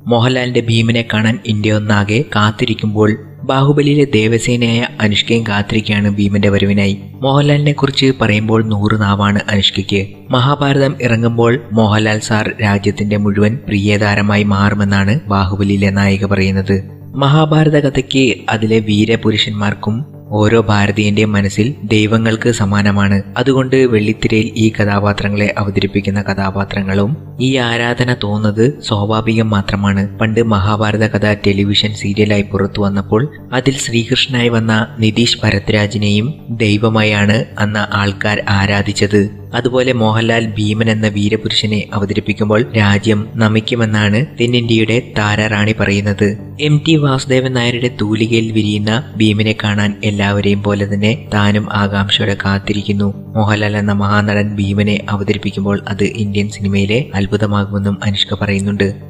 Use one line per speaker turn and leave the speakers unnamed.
മോഹൻലാലിന്റെ ഭീമനെ കാണാൻ ഇന്ത്യ ഒന്നാകെ കാത്തിരിക്കുമ്പോൾ ബാഹുബലിയിലെ ദേവസേനയായ അനുഷ്കയും കാത്തിരിക്കുകയാണ് ഭീമന്റെ വരവിനായി മോഹൻലാലിനെ കുറിച്ച് പറയുമ്പോൾ നൂറ് നാവാണ് അനുഷ്കയ്ക്ക് മഹാഭാരതം ഇറങ്ങുമ്പോൾ മോഹൻലാൽ സാർ രാജ്യത്തിന്റെ മുഴുവൻ പ്രിയതാരമായി മാറുമെന്നാണ് ബാഹുബലിയിലെ നായിക പറയുന്നത് മഹാഭാരത കഥയ്ക്ക് അതിലെ വീരപുരുഷന്മാർക്കും ഓരോ ഭാരതീയന്റെയും മനസ്സിൽ ദൈവങ്ങൾക്ക് സമാനമാണ് അതുകൊണ്ട് വെള്ളിത്തിരയിൽ ഈ കഥാപാത്രങ്ങളെ അവതരിപ്പിക്കുന്ന കഥാപാത്രങ്ങളും ഈ ആരാധന തോന്നുന്നത് സ്വാഭാവികം മാത്രമാണ് പണ്ട് മഹാഭാരത കഥ ടെലിവിഷൻ സീരിയലായി പുറത്തു വന്നപ്പോൾ അതിൽ ശ്രീകൃഷ്ണനായി വന്ന നിതീഷ് ഭരദ്രാജിനെയും ദൈവമായാണ് അന്ന് ആൾക്കാർ ആരാധിച്ചത് അതുപോലെ മോഹൻലാൽ ഭീമൻ എന്ന വീരപുരുഷനെ അവതരിപ്പിക്കുമ്പോൾ രാജ്യം നമിക്കുമെന്നാണ് തെന്നിന്ത്യയുടെ താരാറാണി പറയുന്നത് എം ടി വാസുദേവൻ നായരുടെ തൂലികയിൽ വിരിയുന്ന ഭീമനെ കാണാൻ എല്ലാവരെയും പോലെ തന്നെ താനും ആകാംക്ഷയോടെ കാത്തിരിക്കുന്നു മോഹൻലാൽ എന്ന മഹാനടൻ ഭീമനെ അവതരിപ്പിക്കുമ്പോൾ അത് ഇന്ത്യൻ സിനിമയിലെ അത്ഭുതമാകുമെന്നും അനുഷ്ക പറയുന്നുണ്ട്